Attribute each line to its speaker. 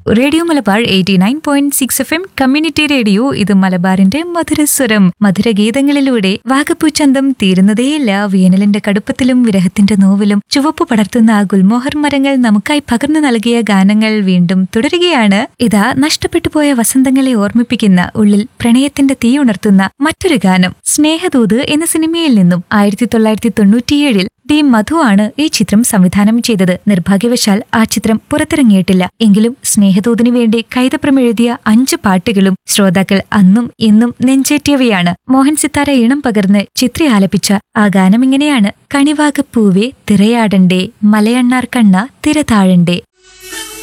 Speaker 1: radio Malabar eighty nine point six F M community radio ഇത് മലബാറിന്റെ മധുരസ്വരം മധുരഗീതങ്ങളിലൂടെ വാഗപ്പൂച്ചന്തം തീരുന്നതേയില്ല വേനലിന്റെ കടുപ്പത്തിലും വിരഹത്തിന്റെ നോവിലും ചുവപ്പ് പടർത്തുന്ന ആ ഗുൽമോഹർ മരങ്ങൾ നമുക്കായി പകർന്നു നൽകിയ ഗാനങ്ങൾ വീണ്ടും തുടരുകയാണ് ഇതാ നഷ്ടപ്പെട്ടു പോയ വസന്തങ്ങളെ ഓർമ്മിപ്പിക്കുന്ന ഉള്ളിൽ പ്രണയത്തിന്റെ തീ ഉണർത്തുന്ന മറ്റൊരു ഗാനം സ്നേഹദൂത് എന്ന സിനിമയിൽ നിന്നും ആയിരത്തി തൊള്ളായിരത്തി തൊണ്ണൂറ്റിയേഴിൽ ഡി മധു ആണ് ഈ ചിത്രം സംവിധാനം ചെയ്തത് നിർഭാഗ്യവശാൽ ആ ചിത്രം പുറത്തിറങ്ങിയിട്ടില്ല എങ്കിലും സ്നേഹദൂതിനു വേണ്ടി കൈതപ്രം എഴുതിയ അഞ്ച് പാട്ടുകളും ശ്രോതാക്കൾ അന്നും ഇന്നും നെഞ്ചേറ്റിയവയാണ് മോഹൻ സിത്താര ഈണം പകർന്ന് ചിത്രി ആലപിച്ച ആ ഗാനം ഇങ്ങനെയാണ് കണിവാകപ്പൂവേ തിറയാടണ്ടേ മലയണ്ണാർ കണ്ണ തിര താഴണ്ടേ